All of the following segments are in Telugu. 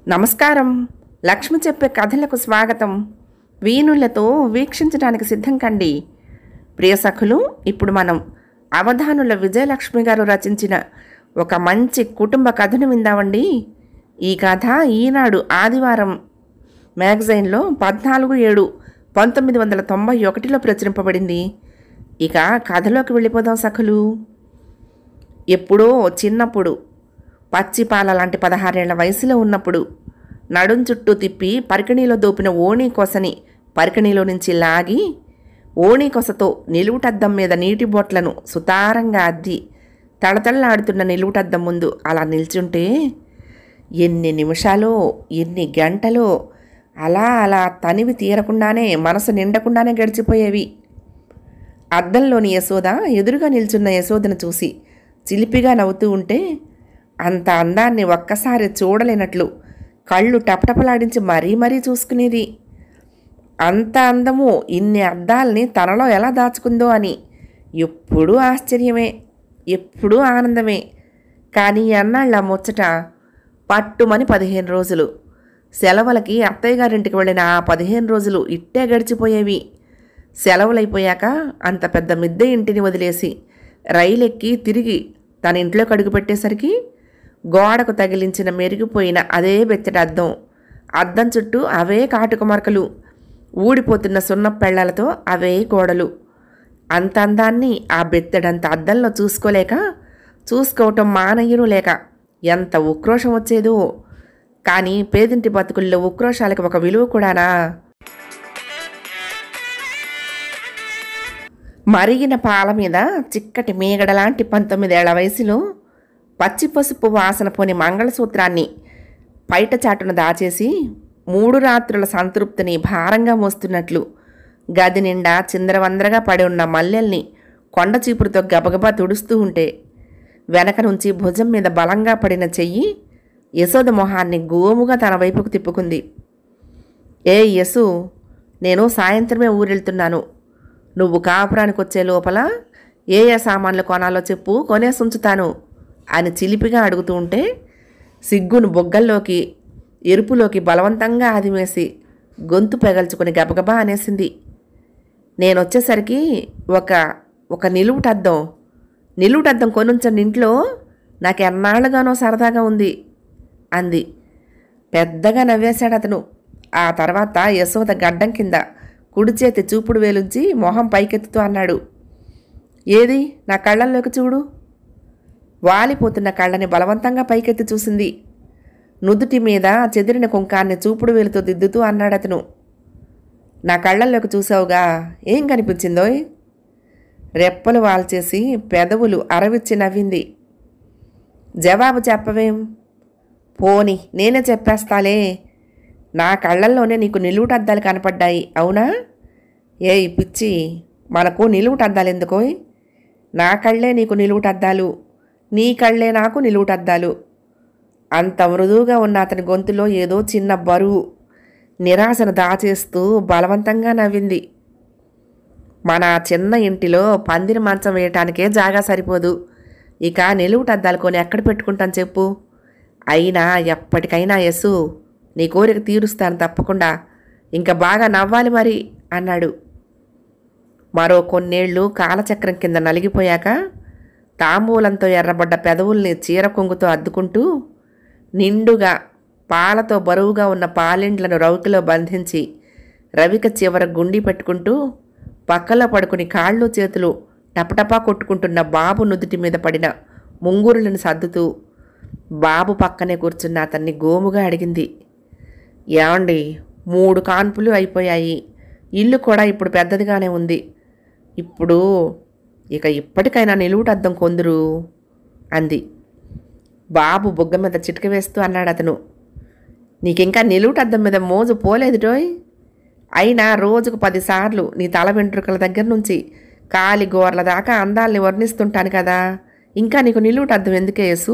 నమస్కారం లక్ష్మి చెప్పే కథలకు స్వాగతం వీణులతో వీక్షించడానికి సిద్ధం కండి ప్రియ సఖులు ఇప్పుడు మనం అవధానుల విజయలక్ష్మి గారు రచించిన ఒక మంచి కుటుంబ కథను విందామండి ఈ కథ ఈనాడు ఆదివారం మ్యాగజైన్లో పద్నాలుగు ఏడు పంతొమ్మిది వందల తొంభై ఒకటిలో ప్రచురింపబడింది ఇక కథలోకి వెళ్ళిపోదాం సఖులు ఎప్పుడో చిన్నప్పుడు పచ్చిపాల లాంటి పదహారేళ్ల వయసులో ఉన్నప్పుడు నడుం చుట్టూ తిప్పి పరికిణీలో దోపిన ఓణీ కొసని పరికిణీలో నుంచి లాగి ఓణీ కొసతో నిలువుటద్దం మీద నీటి బొట్లను సుతారంగా అద్ది తళతళలాడుతున్న నిలువుటద్దం ముందు అలా నిల్చుంటే ఎన్ని నిమిషాలో ఎన్ని గంటలో అలా అలా తనివి తీరకుండానే మనసు నిండకుండానే గడిచిపోయేవి అద్దంలోని యశోద ఎదురుగా నిల్చున్న యశోదను చూసి చిలిపిగా నవ్వుతూ ఉంటే అంత అందాన్ని ఒక్కసారి చూడలేనట్లు కళ్ళు టపటపలాడించి మరీ మరీ చూసుకునేది అంత అందము ఇన్ని అద్దాలని తనలో ఎలా దాచుకుందో అని ఎప్పుడూ ఆశ్చర్యమే ఎప్పుడూ ఆనందమే కానీ అన్నాళ్ళ ముచ్చట పట్టుమని పదిహేను రోజులు సెలవులకి అత్తయ్య గారింటికి వెళ్ళిన ఆ పదిహేను రోజులు ఇట్టే గడిచిపోయేవి సెలవులైపోయాక అంత పెద్ద మిద్దె ఇంటిని వదిలేసి రైలెక్కి తిరిగి తన ఇంట్లోకి అడుగు పెట్టేసరికి గోడకు తగిలించిన మెరిగిపోయిన అదే బెచ్చటి అద్దం అద్దం చుట్టూ అవే కాటుక మరకలు ఊడిపోతున్న సున్నపెళ్లలతో అవే గోడలు అంత అందాన్ని ఆ బెత్తడంత అద్దంలో చూసుకోలేక చూసుకోవటం మానయ్యను లేక ఎంత ఉక్రోషం వచ్చేదో కానీ పేదింటి బతుకుల్లో ఉక్రోషాలకి ఒక విలువ కూడానా మరిగిన పాల మీద చిక్కటి మేగడలాంటి పంతొమ్మిదేళ్ల వయసులో పచ్చి పసుపు వాసన పోని మంగళసూత్రాన్ని పైట చాటున దాచేసి మూడు రాత్రుల సంతృప్తిని భారంగా మోస్తున్నట్లు గది నిండా చిందరవందరగా పడి ఉన్న మల్లెల్ని కొండ చీపురుతో గబగబా తుడుస్తూ ఉంటే వెనక నుంచి భుజం మీద బలంగా పడిన చెయ్యి యశోద మొహాన్ని గోముగా తన వైపుకు తిప్పుకుంది ఏ యసు నేను సాయంత్రమే ఊరెళ్తున్నాను నువ్వు కాపురానికి వచ్చే లోపల ఏ ఏ సామాన్లు కొనాలో చెప్పు కొనేసి ఉంచుతాను అని చిలిపిగా అడుగుతూ ఉంటే సిగ్గును బొగ్గల్లోకి ఎరుపులోకి బలవంతంగా ఆదిమేసి గొంతు పెగల్చుకుని గబగబా అనేసింది నేను వచ్చేసరికి ఒక ఒక నిలువుటద్దం నిలువుటద్దం కొనుంచండి ఇంట్లో నాకు ఎన్నాళ్ళుగానో సరదాగా ఉంది అంది పెద్దగా నవ్వేశాడు అతను ఆ తర్వాత యశోద గడ్డం కింద కుడి చేతి చూపుడు వేలుంచి మొహం పైకెత్తుతూ అన్నాడు ఏది నా కళ్ళల్లోకి చూడు వాలిపోతున్న కళ్ళని బలవంతంగా పైకెత్తి చూసింది నుదుటి మీద చెదిరిన కుంకాన్ని చూపుడు వేలుతో దిద్దుతూ అన్నాడు అతను నా కళ్ళల్లోకి చూసావుగా ఏం కనిపించిందోయ్ రెప్పలు వాల్చేసి పెదవులు అరవిచ్చి నవ్వింది జవాబు చెప్పవేం పోని నేనే చెప్పేస్తాలే నా కళ్ళల్లోనే నీకు నిలువుటద్దాలు కనపడ్డాయి అవునా ఏయ్ పిచ్చి మనకు నిలువుటద్దాలు ఎందుకోయ్ నా కళ్ళే నీకు నిలువుటద్దాలు నీ కళ్ళే నాకు నిలువుటద్దాలు అంత మృదువుగా ఉన్న అతని గొంతులో ఏదో చిన్న బరువు నిరాశను దాచేస్తూ బలవంతంగా నవ్వింది మన చిన్న ఇంటిలో పందిరి మంచం వేయటానికే జాగా సరిపోదు ఇక నిలువుటద్దాలు కొని ఎక్కడ పెట్టుకుంటాను చెప్పు అయినా ఎప్పటికైనా యసు నీ కోరిక తీరుస్తాను తప్పకుండా ఇంకా బాగా నవ్వాలి మరి అన్నాడు మరో కొన్నేళ్లు కాలచక్రం కింద నలిగిపోయాక తాంబూలంతో ఎర్రబడ్డ పెదవుల్ని చీర కొంగుతో అద్దుకుంటూ నిండుగా పాలతో బరువుగా ఉన్న పాలిండ్లను రౌతులో బంధించి రవిక చివర గుండి పెట్టుకుంటూ పక్కలో పడుకుని కాళ్ళు చేతులు టపటపా కొట్టుకుంటున్న బాబు నుదుటి మీద పడిన ముంగురులను సర్దుతూ బాబు పక్కనే కూర్చున్న అతన్ని గోముగా అడిగింది ఏమండి మూడు కాన్పులు అయిపోయాయి ఇల్లు కూడా ఇప్పుడు పెద్దదిగానే ఉంది ఇప్పుడు ఇక ఇప్పటికైనా నిలువుటద్దం కొందరు అంది బాబు బుగ్గ మీద చిటిక వేస్తూ అన్నాడు అతను నీకింకా నిలువుటద్దం మీద మోజు పోలేదు టోయ్ అయినా రోజుకు పదిసార్లు నీ తల వెంట్రుకల దగ్గర నుంచి కాలి గోర్ల దాకా అందాల్ని వర్ణిస్తుంటాను కదా ఇంకా నీకు నిలువుటద్దం ఎందుకే యేసు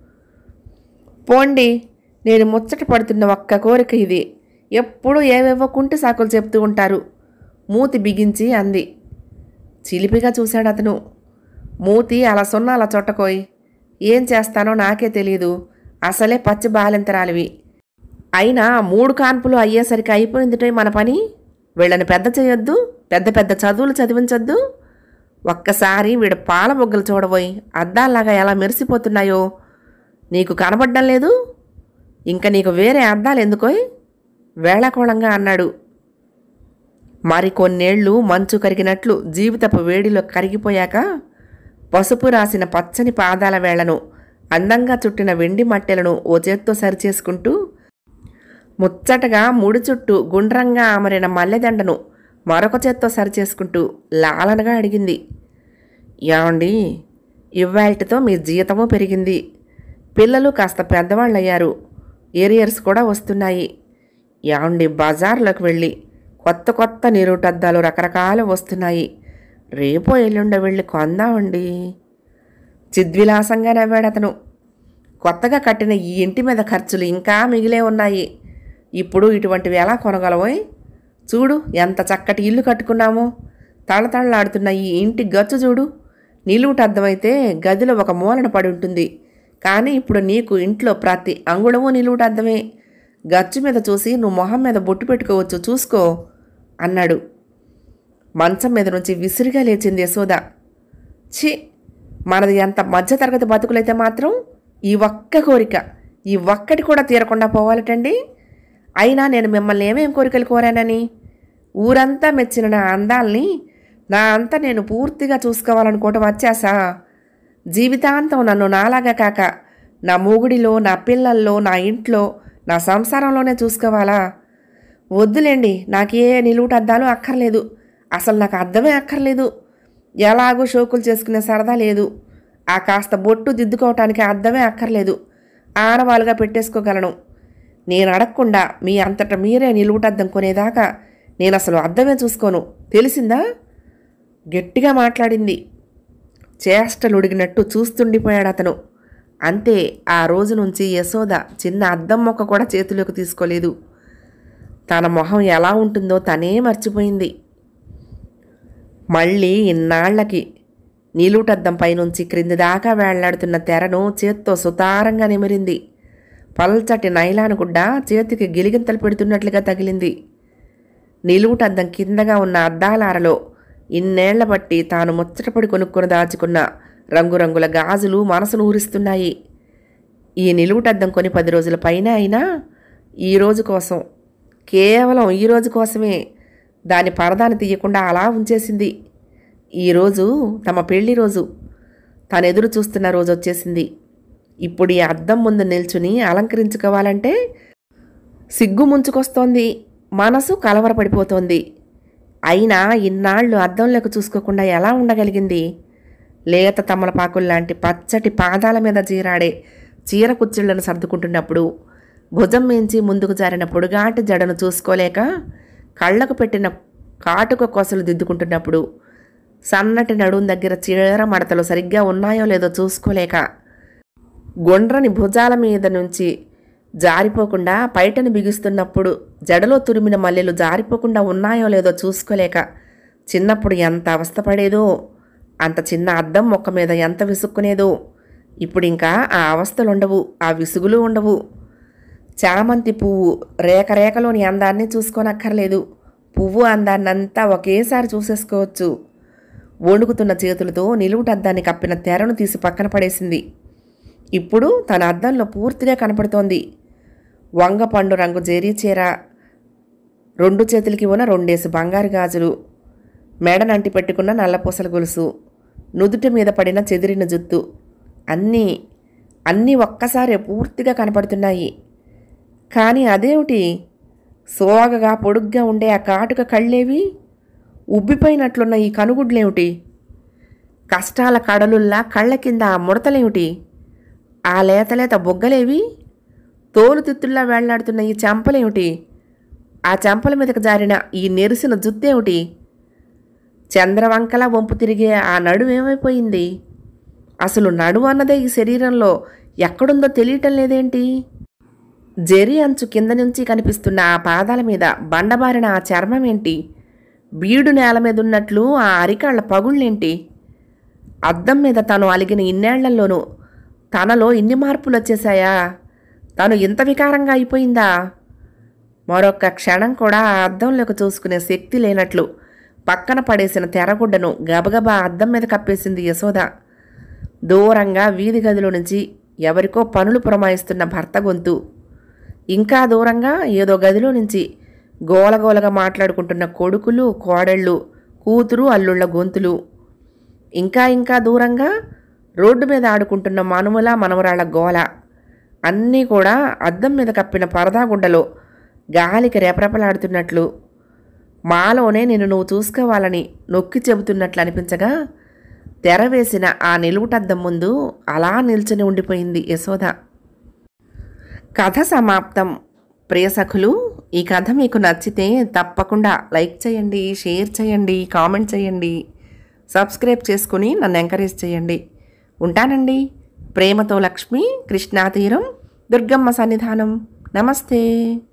పోండి నేను ముచ్చట పడుతున్న ఒక్క కోరిక ఇది ఎప్పుడూ ఏవేవో కుంటి సాకులు చెప్తూ ఉంటారు మూతి బిగించి అంది చిలిపిగా చూశాడు అతను మూతి అలా సున్నా అలా చొట్టకోయ్ ఏం చేస్తానో నాకే తెలియదు అసలే పచ్చి బాలెంతరాలివి అయినా మూడు కాన్పులు అయ్యేసరికి అయిపోయిందిటే మన పని వీళ్ళని పెద్ద చేయొద్దు పెద్ద పెద్ద చదువులు చదివించొద్దు ఒక్కసారి వీడు పాల బొగ్గలు చూడబోయి అద్దాల్లాగా ఎలా మెరిసిపోతున్నాయో నీకు కనబడ్డం లేదు ఇంకా నీకు వేరే అద్దాలు ఎందుకోయ్ వేళకోళంగా అన్నాడు మరి కొన్నేళ్లు మంచు కరిగినట్లు జీవితపు వేడిలో కరిగిపోయాక పసుపు రాసిన పచ్చని పాదాల వేళ్లను అందంగా చుట్టిన వెండి మట్టెలను ఓ చేత్తో సరిచేసుకుంటూ ముచ్చటగా ముడి చుట్టూ గుండ్రంగా అమరిన మల్లెదండను మరొక చేత్తో సరిచేసుకుంటూ లాలనగా అడిగింది ఏమండి ఇవాల్టితో మీ జీతము పెరిగింది పిల్లలు కాస్త పెద్దవాళ్ళయ్యారు ఏరియర్స్ కూడా వస్తున్నాయి ఏమండి బజార్లోకి వెళ్ళి కొత్త కొత్త నీరుటద్దాలు రకరకాలు వస్తున్నాయి రేపో ఎల్లుండ వెళ్ళి కొందామండి చిద్విలాసంగా నవ్వాడు అతను కొత్తగా కట్టిన ఈ ఇంటి మీద ఖర్చులు ఇంకా మిగిలే ఉన్నాయి ఇప్పుడు ఇటువంటివి ఎలా కొనగలవోయ్ చూడు ఎంత చక్కటి ఇల్లు కట్టుకున్నామో తళతళలాడుతున్న ఈ ఇంటి గచ్చు చూడు నిలువుట అద్దమైతే గదిలో ఒక మూలన పడి ఉంటుంది కానీ ఇప్పుడు నీకు ఇంట్లో ప్రతి అంగుళము నిలువుట అద్దమే గచ్చు మీద చూసి నువ్వు మొహం మీద బొట్టు పెట్టుకోవచ్చు చూసుకో అన్నాడు మంచం మీద నుంచి విసిరిగా లేచింది యశోద ఛీ మనది ఎంత మధ్యతరగతి బతుకులైతే మాత్రం ఈ ఒక్క కోరిక ఈ ఒక్కటి కూడా తీరకుండా పోవాలటండి అయినా నేను మిమ్మల్ని ఏమేం కోరికలు కోరానని ఊరంతా మెచ్చిన నా అందాల్ని నా అంతా నేను పూర్తిగా చూసుకోవాలనుకోవటం వచ్చేసా జీవితాంతం నన్ను నాలాగా కాక నా మూగుడిలో నా పిల్లల్లో నా ఇంట్లో నా సంసారంలోనే చూసుకోవాలా వద్దులేండి నాకే నిలువుట అద్దాలు అక్కర్లేదు అసలు నాకు అర్థమే అక్కర్లేదు ఎలాగో షోకులు చేసుకునే సరదా లేదు ఆ కాస్త బొట్టు దిద్దుకోవటానికి అర్థమే అక్కర్లేదు ఆనవాలుగా పెట్టేసుకోగలను నేను అడగకుండా మీ అంతట మీరే నిలువుటద్దం కొనేదాకా నేను అసలు అర్థమే చూసుకోను తెలిసిందా గట్టిగా మాట్లాడింది చేష్టలుడిగినట్టు చూస్తుండిపోయాడు అతను అంతే ఆ రోజు నుంచి యశోద చిన్న అద్దం మొక్క కూడా చేతిలోకి తీసుకోలేదు తన మొహం ఎలా ఉంటుందో తనే మర్చిపోయింది మళ్ళీ ఇన్నాళ్లకి నీలుటద్దం పైనుంచి క్రింది దాకా వేళ్లాడుతున్న తెరను చేత్తో సుతారంగా నిమిరింది పల్చటి నైలాను గుడ్డ చేతికి గిలిగింతలు పెడుతున్నట్లుగా తగిలింది నిలువుటద్దం కిందగా ఉన్న అద్దాలారలో ఇన్నేళ్ల బట్టి తాను ముచ్చటపడి కొనుక్కొని దాచుకున్న రంగురంగుల గాజులు మనసును ఊరిస్తున్నాయి ఈ నిలువుటద్దం కొని పది రోజుల పైన అయినా ఈ రోజు కోసం కేవలం ఈ రోజు కోసమే దాని పరదాన్ని తీయకుండా అలా ఉంచేసింది ఈరోజు తమ పెళ్లి రోజు తను ఎదురు చూస్తున్న రోజు వచ్చేసింది ఇప్పుడు ఈ అద్దం ముందు నిల్చుని అలంకరించుకోవాలంటే సిగ్గు ముంచుకొస్తోంది మనసు కలవరపడిపోతోంది అయినా ఇన్నాళ్ళు అద్దంలోకి చూసుకోకుండా ఎలా ఉండగలిగింది లేత తమలపాకుల్లాంటి పచ్చటి పాదాల మీద జీరాడే చీర కుచ్చిళ్లను సర్దుకుంటున్నప్పుడు భుజం మించి ముందుకు జారిన పొడుగాటి జడను చూసుకోలేక కళ్ళకు పెట్టిన కాటుక కొసలు దిద్దుకుంటున్నప్పుడు సన్నటి నడుం దగ్గర చీర మడతలు సరిగ్గా ఉన్నాయో లేదో చూసుకోలేక గుండ్రని భుజాల మీద నుంచి జారిపోకుండా పైటను బిగుస్తున్నప్పుడు జడలో తురిమిన మల్లెలు జారిపోకుండా ఉన్నాయో లేదో చూసుకోలేక చిన్నప్పుడు ఎంత అవస్థపడేదో అంత చిన్న అద్దం మొక్క మీద ఎంత విసుక్కునేదో ఇప్పుడు ఇంకా ఆ అవస్థలు ఉండవు ఆ విసుగులు ఉండవు చామంతి పువ్వు రేఖ రేఖలోని అందాన్ని చూసుకోనక్కర్లేదు పువ్వు అందాన్నంతా ఒకేసారి చూసేసుకోవచ్చు వణుకుతున్న చేతులతో నిలువుటద్దాన్ని కప్పిన తెరను తీసి పక్కన పడేసింది ఇప్పుడు తన అద్దంలో పూర్తిగా కనపడుతోంది వంగపండు రంగు జేరీ చీర రెండు చేతులకి ఉన్న రెండేసి బంగారు గాజులు మెడనంటి పెట్టుకున్న నల్లపూసల గొలుసు నుదుటి మీద పడిన చెదిరిన జుత్తు అన్నీ అన్నీ ఒక్కసారి పూర్తిగా కనపడుతున్నాయి కానీ అదేమిటి సోగగా పొడుగ్గా ఉండే ఆ కాటుక కళ్ళేవి ఉబ్బిపోయినట్లున్న ఈ కనుగుడ్లేమిటి కష్టాల కడలుల్లా కళ్ళ కింద ఆ ముడతలేమిటి ఆ లేతలేత బొగ్గలేవి తోలు తిత్తుల్లా వేళ్లాడుతున్న ఈ చెంపలేమిటి ఆ చెంపల మీదకి జారిన ఈ నెరిసిన జుత్తేమిటి చంద్రవంకలా వంపు తిరిగే ఆ నడుము ఏమైపోయింది అసలు నడుము అన్నదే ఈ శరీరంలో ఎక్కడుందో తెలియటం లేదేంటి జెరి అంచు కింద నుంచి కనిపిస్తున్న ఆ పాదాల మీద బండబారిన ఆ చర్మం ఏంటి బీడు నేల మీద ఉన్నట్లు ఆ అరికాళ్ల పగుళ్ళేంటి అద్దం మీద తను అలిగిన ఇన్నేళ్లలోనూ తనలో ఇన్ని మార్పులు వచ్చేశాయా తను ఇంత వికారంగా అయిపోయిందా మరొక్క క్షణం కూడా ఆ అద్దంలోకి చూసుకునే శక్తి లేనట్లు పక్కన పడేసిన తెరగుడ్డను గబగబా అద్దం మీద కప్పేసింది యశోద దూరంగా వీధి గదిలో నుంచి ఎవరికో పనులు పురమాయిస్తున్న భర్త గొంతు ఇంకా దూరంగా ఏదో గదిలో నుంచి గోలగోలగా మాట్లాడుకుంటున్న కొడుకులు కోడళ్ళు కూతురు అల్లుళ్ళ గొంతులు ఇంకా ఇంకా దూరంగా రోడ్డు మీద ఆడుకుంటున్న మనుమల మనవరాళ్ళ గోల అన్నీ కూడా అద్దం మీద కప్పిన పరదాగుడ్డలో గాలికి రెపరెపలాడుతున్నట్లు మాలోనే నిన్ను నువ్వు చూసుకోవాలని నొక్కి చెబుతున్నట్లు అనిపించగా తెర వేసిన ఆ నిలువుటద్దం ముందు అలా నిల్చుని ఉండిపోయింది యశోద కథ సమాప్తం ప్రియ సఖులు ఈ కథ మీకు నచ్చితే తప్పకుండా లైక్ చేయండి షేర్ చేయండి కామెంట్ చేయండి సబ్స్క్రైబ్ చేసుకుని నన్ను ఎంకరేజ్ చేయండి ఉంటానండి ప్రేమతో లక్ష్మి కృష్ణా తీరం దుర్గమ్మ సన్నిధానం నమస్తే